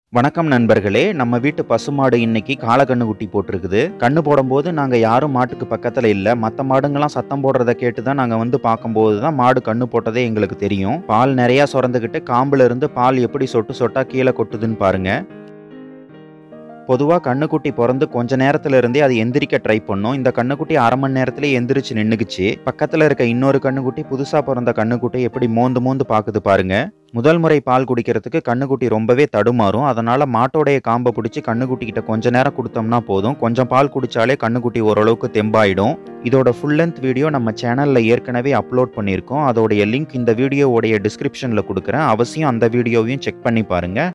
வணக்கம் நண்பர்களே நம்ம வீட்டு பசுமாடு இன்னைக்கு காளக்கண்ணு குட்டி போட்டிருக்குது கண்ணு போடும்போது நாங்கள் யாரும் மாட்டுக்கு பக்கத்தில் இல்லை மற்ற மாடுங்கெல்லாம் சத்தம் போடுறத கேட்டு தான் நாங்கள் வந்து பார்க்கும்போது தான் மாடு கண்ணு போட்டதே எங்களுக்கு தெரியும் பால் நிறையா சுரந்துக்கிட்டு காம்புல இருந்து பால் எப்படி சொட்டு சொட்டா கீழே கொட்டுதுன்னு பாருங்க பொதுவாக கண்ணுக்குட்டி பிறந்து கொஞ்ச நேரத்துல இருந்தே அது எந்திரிக்க ட்ரை பண்ணும் இந்த கண்ணுக்குட்டி அரை மணி நேரத்திலே எந்திரிச்சு நின்றுக்குச்சு பக்கத்தில் இருக்க இன்னொரு கண்ணுக்குட்டி புதுசாக பிறந்த கண்ணுக்குட்டி எப்படி மோந்து மோந்து பார்க்குது பாருங்க முதல் முறை பால் குடிக்கிறதுக்கு கண்ணுக்குட்டி ரொம்பவே தடுமாறும் அதனால மாட்டோடைய காம்பை பிடிச்சி கண்ணுக்குட்டி கிட்ட கொஞ்ச நேரம் கொடுத்தோம்னா போதும் கொஞ்சம் பால் குடிச்சாலே கண்ணுக்குட்டி ஓரளவுக்கு தெம்பாயிடும் இதோட ஃபுல் லென்த் வீடியோ நம்ம சேனல்ல ஏற்கனவே அப்லோட் பண்ணியிருக்கோம் அதோடைய லிங்க் இந்த வீடியோவுடைய டிஸ்கிரிப்ஷன்ல கொடுக்குறேன் அவசியம் அந்த வீடியோவையும் செக் பண்ணி பாருங்க